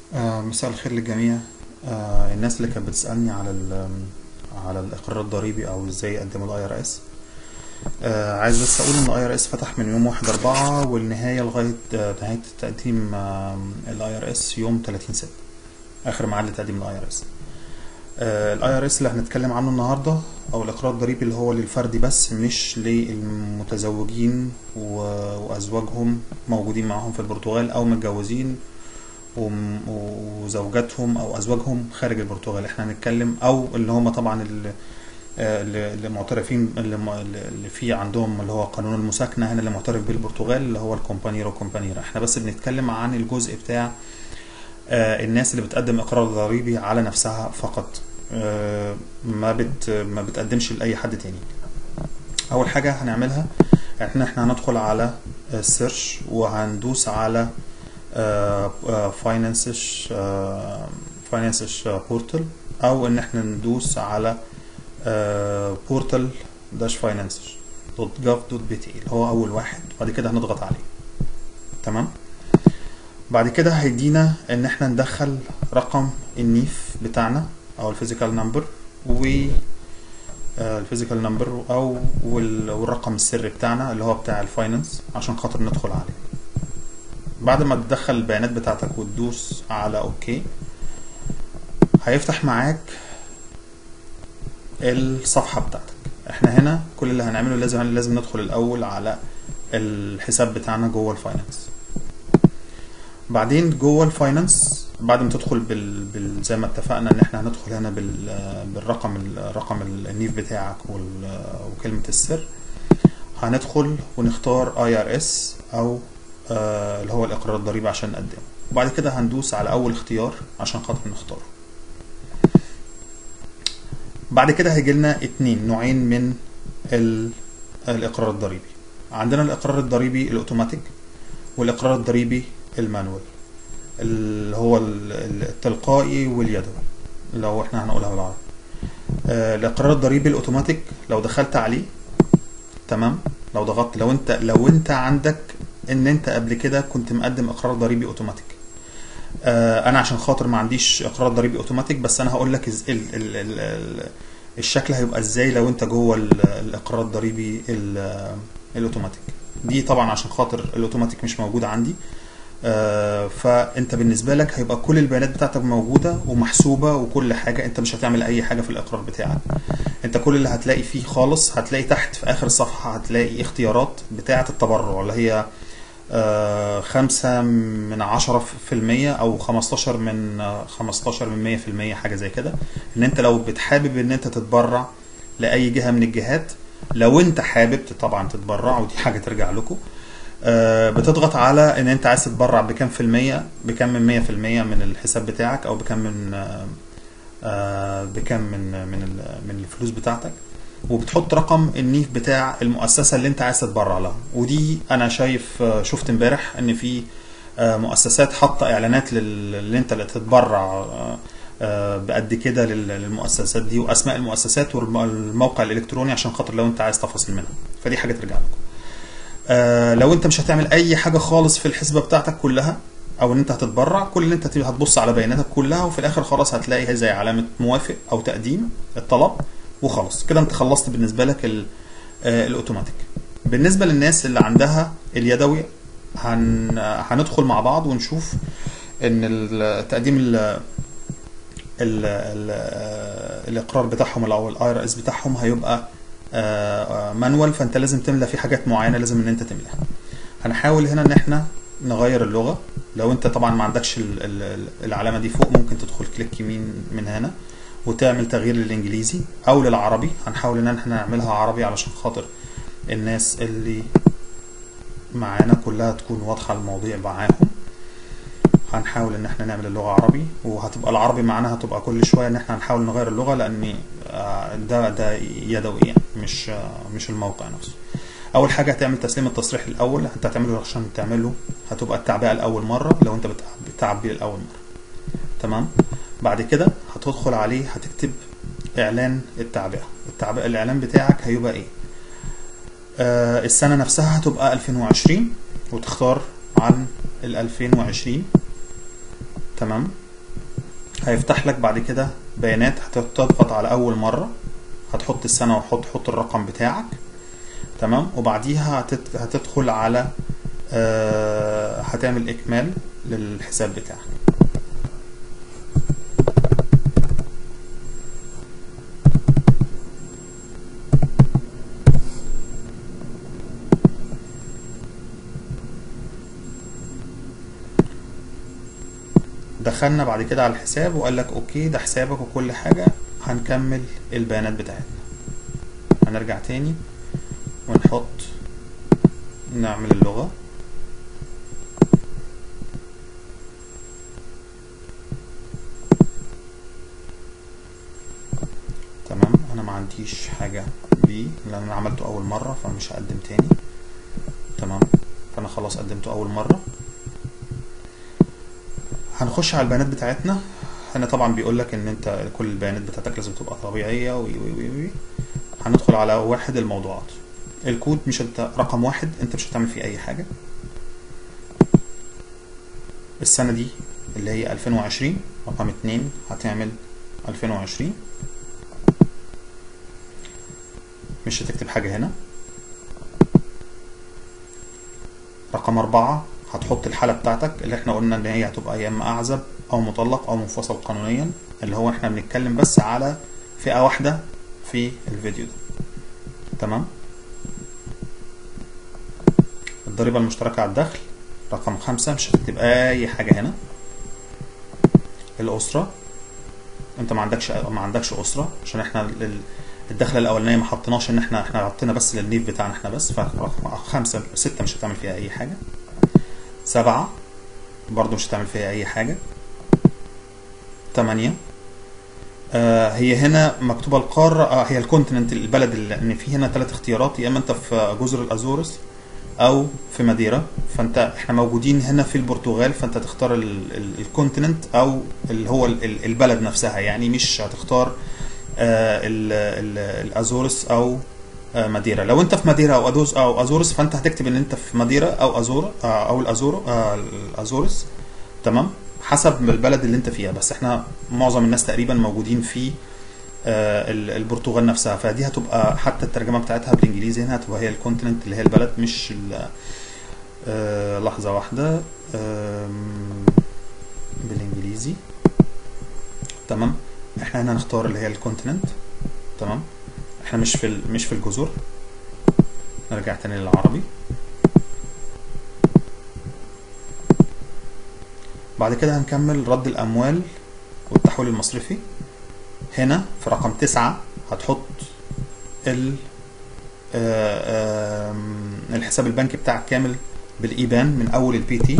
آه، مساء الخير للجميع آه، الناس اللي كانت بتسألني على ال- على الإقرار الضريبي أو إزاي يقدموا الاي ار اس عايز بس أقول إن الاي ار اس فتح من يوم واحد أربعة والنهاية لغاية آه، نهاية تقديم الاي ار اس يوم 30 ستة آخر ميعاد لتقديم الاي ار اس الاي ار اس اللي هنتكلم عنه النهارده او الاقرار الضريبي اللي هو للفردي بس مش للمتزوجين و- وازواجهم موجودين معاهم في البرتغال او متجوزين وم- وزوجاتهم او ازواجهم خارج البرتغال احنا هنتكلم او اللي هم طبعا اللي اللي اللي معترفين اللي م- اللي في عندهم اللي هو قانون المساكنه هنا اللي معترف به البرتغال اللي هو الكومبانيرا وكومبانيرا احنا بس بنتكلم عن الجزء بتاع آه، الناس اللي بتقدم اقرار ضريبي على نفسها فقط آه، ما بت ما بتقدمش لاي حد تاني اول حاجه هنعملها احنا احنا هندخل على السيرش وهندوس على فاينانسش فاينانسش بورتال او ان احنا ندوس على بورتال داش فاينانسش دوت جاف دوت بي تي اللي هو اول واحد وبعد كده هنضغط عليه تمام بعد كده هيدينا ان احنا ندخل رقم النيف بتاعنا او الفيزيكال نمبر و الفيزيكال نمبر او وال- والرقم السري بتاعنا اللي هو بتاع الفاينانس عشان خاطر ندخل عليه بعد ما تدخل البيانات بتاعتك وتدوس على اوكي هيفتح معاك الصفحة بتاعتك احنا هنا كل اللي هنعمله لازم لازم ندخل الاول على الحساب بتاعنا جوه الفاينانس بعدين جوه الفاينانس بعد ما تدخل بال... بال... زي ما اتفقنا ان احنا هندخل هنا بال... بالرقم الرقم النيف بتاعك وال... وكلمة السر هندخل ونختار اي ار اس او آه اللي هو الاقرار الضريبي عشان نقدمه وبعد كده هندوس على اول اختيار عشان خاطر نختاره بعد كده هيجي لنا اتنين نوعين من ال... الاقرار الضريبي عندنا الاقرار الضريبي الاوتوماتيك والاقرار الضريبي المانوال اللي هو ال- ال- التلقائي واليدوي لو احنا هنقولها بالعربي آه، الاقرار الضريبي الاوتوماتيك لو دخلت عليه تمام لو ضغطت لو انت لو انت عندك ان انت قبل كده كنت مقدم اقرار ضريبي اوتوماتيك آه، انا عشان خاطر ما عنديش اقرار ضريبي اوتوماتيك بس انا هقول لك إز- ال ال ال ال الشكل هيبقى ازاي لو انت جوه ال- الاقرار الضريبي ال- الاوتوماتيك دي طبعا عشان خاطر الاوتوماتيك مش موجود عندي آه، فانت بالنسبه لك هيبقى كل البيانات بتاعتك موجوده ومحسوبه وكل حاجه انت مش هتعمل اي حاجه في الاقرار بتاعك انت كل اللي هتلاقي فيه خالص هتلاقي تحت في اخر الصفحه هتلاقي اختيارات بتاعه التبرع اللي هي آه، خمسة من عشرة في المية أو خمستاشر من آه، خمستاشر من مية في المية حاجة زي كده إن أنت لو بتحابب إن أنت تتبرع لأي جهة من الجهات لو أنت حابب طبعا تتبرع ودي حاجة ترجع لكم آه، بتضغط على ان انت عايز تتبرع بكام في المية بكام من مية في المية من الحساب بتاعك او بكام من آه، آه، بكام من من ال- من الفلوس بتاعتك وبتحط رقم النيف بتاع المؤسسة اللي انت عايز تتبرع لها ودي انا شايف آه، شفت امبارح ان في آه، مؤسسات حاطة اعلانات لل- اللي انت اللي تتبرع آه، آه، بقد كده لل- للمؤسسات دي واسماء المؤسسات والموقع الالكتروني عشان خاطر لو انت عايز تفاصيل منها فدي حاجة ترجع لكم آه، لو انت مش هتعمل اي حاجه خالص في الحسبه بتاعتك كلها او ان انت هتتبرع كل اللي انت هتبقى هتبص على بياناتك كلها وفي الاخر خلاص هتلاقي زي علامه موافق او تقديم الطلب وخلاص كده انت خلصت بالنسبه لك ال- آه، الاوتوماتيك بالنسبه للناس اللي عندها اليدوي هن هندخل مع بعض ونشوف ان ال- تقديم ال ال ال الاقرار بتاعهم او الاي ار اس بتاعهم هيبقى مانوال فانت لازم تملى فيه حاجات معينه لازم ان انت تملاها هنحاول هنا ان احنا نغير اللغه لو انت طبعا ما عندكش ال- ال- العلامه دي فوق ممكن تدخل كليك يمين من هنا وتعمل تغيير للانجليزي او للعربي هنحاول ان احنا نعملها عربي علشان خاطر الناس اللي معانا كلها تكون واضحه المواضيع معاهم هنحاول ان احنا نعمل اللغه عربي وهتبقى العربي معانا هتبقى كل شويه ان احنا هنحاول نغير اللغه لان آه، ده ده يدوي يعني مش آه، مش الموقع نفسه اول حاجه هتعمل تسليم التصريح الاول انت هتعمله عشان تعمله هتبقى التعبئه لاول مره لو انت بتع- بتعبي لاول مره تمام بعد كده هتدخل عليه هتكتب اعلان التعبئه التعبئه الاعلان بتاعك هيبقى ايه آه السنه نفسها هتبقى 2020 وتختار عن ال 2020 تمام هيفتح لك بعد كده بيانات هتضغط على اول مره هتحط السنه وحط حط الرقم بتاعك تمام وبعديها هتت... هتدخل على آه هتعمل اكمال للحساب بتاعك دخلنا بعد كده على الحساب وقال لك اوكي ده حسابك وكل حاجة هنكمل البيانات بتاعتنا هنرجع تاني ونحط نعمل اللغة تمام انا ما عنديش حاجة بي لان انا عملته اول مرة فمش هقدم تاني تمام فانا خلاص قدمته اول مرة هنخش على البيانات بتاعتنا هنا طبعا بيقول لك ان انت كل البيانات بتاعتك لازم تبقى طبيعيه وي وي وي وي هندخل على واحد الموضوعات الكود مش انت رقم واحد انت مش هتعمل فيه اي حاجه السنه دي اللي هي 2020 رقم اتنين هتعمل 2020 مش هتكتب حاجه هنا رقم أربعة هتحط الحالة بتاعتك اللي احنا قلنا ان هي هتبقى يا اما اعزب او مطلق او منفصل قانونيا اللي هو احنا بنتكلم بس على فئة واحدة في الفيديو ده تمام الضريبة المشتركة على الدخل رقم خمسة مش هتكتب اي حاجة هنا الأسرة انت ما عندكش ما عندكش أسرة عشان احنا الدخله الاولانيه ما حطيناش ان احنا احنا حطينا بس للنيف بتاعنا احنا بس فرقم خمسه سته مش هتعمل فيها اي حاجه سبعة برضو مش هتعمل فيها أي حاجة تمانية آه هي هنا مكتوبة القارة آه هي الكونتيننت البلد اللي في هنا ثلاث اختيارات يا إما أنت في جزر الأزورس أو في ماديرا فأنت إحنا موجودين هنا في البرتغال فأنت تختار الكونتيننت أو اللي هو البلد نفسها يعني مش هتختار آه الأزورس أو ماديرا لو انت في ماديرا او ادوز او ازورس فانت هتكتب ان انت في ماديرا او ازور او الازور الازورس تمام حسب البلد اللي انت فيها بس احنا معظم الناس تقريبا موجودين في البرتغال نفسها فدي هتبقى حتى الترجمه بتاعتها بالانجليزي هنا هتبقى هي الكونتيننت اللي هي البلد مش لحظه واحده بالانجليزي تمام احنا هنا هنختار اللي هي الكونتيننت تمام احنا مش في مش في الجزر نرجع تاني للعربي بعد كده هنكمل رد الأموال والتحويل المصرفي هنا في رقم تسعة هتحط ال الحساب البنكي بتاعك كامل بالإيبان من أول البي تي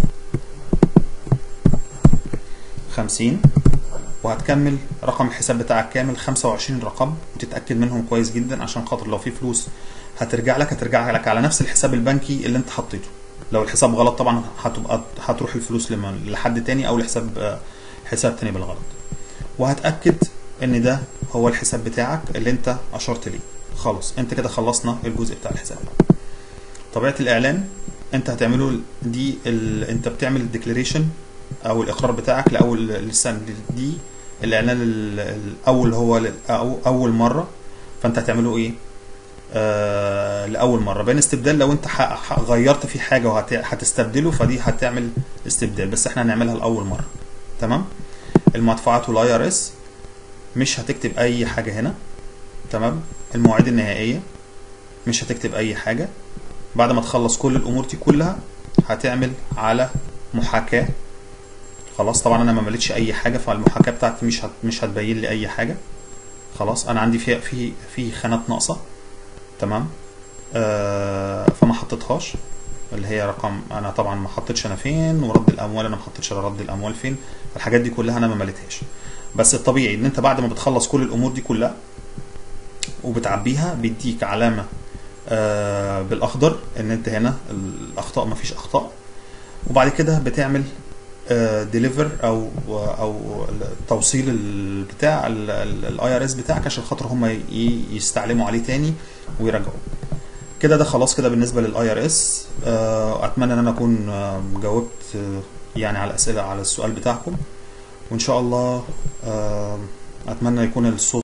خمسين وهتكمل رقم الحساب بتاعك كامل 25 رقم وتتاكد منهم كويس جدا عشان خاطر لو في فلوس هترجع لك هترجع لك على نفس الحساب البنكي اللي انت حطيته لو الحساب غلط طبعا هتبقى هتروح الفلوس لحد تاني او لحساب حساب تاني بالغلط وهتاكد ان ده هو الحساب بتاعك اللي انت اشرت ليه خلاص انت كده خلصنا الجزء بتاع الحساب طبيعه الاعلان انت هتعمله دي ال... انت بتعمل الديكلاريشن او الاقرار بتاعك لاول السنه دي الاعلان الاول هو أو اول مره فانت هتعمله ايه آه لاول مره بين استبدال لو انت غيرت في حاجه وهتستبدله فدي هتعمل استبدال بس احنا هنعملها لاول مره تمام المدفوعات والاي ار اس مش هتكتب اي حاجه هنا تمام المواعيد النهائيه مش هتكتب اي حاجه بعد ما تخلص كل الامور دي كلها هتعمل على محاكاه خلاص طبعا انا ما مليتش اي حاجه فالمحاكاه بتاعتي مش هت مش هتبين لي اي حاجه خلاص انا عندي في في في خانات ناقصه تمام آه فما حطيتهاش اللي هي رقم انا طبعا ما حطيتش انا فين ورد الاموال انا ما حطيتش انا رد الاموال فين الحاجات دي كلها انا ما مليتهاش بس الطبيعي ان انت بعد ما بتخلص كل الامور دي كلها وبتعبيها بيديك علامه آه بالاخضر ان انت هنا الاخطاء ما فيش اخطاء وبعد كده بتعمل ديليفر او او توصيل بتاع الاي ار اس بتاعك عشان خاطر هم يستعلموا عليه تاني ويراجعوا كده ده خلاص كده بالنسبه للاي ار اس اتمنى ان انا اكون جاوبت يعني على الاسئله على السؤال بتاعكم وان شاء الله آم، اتمنى يكون الصوت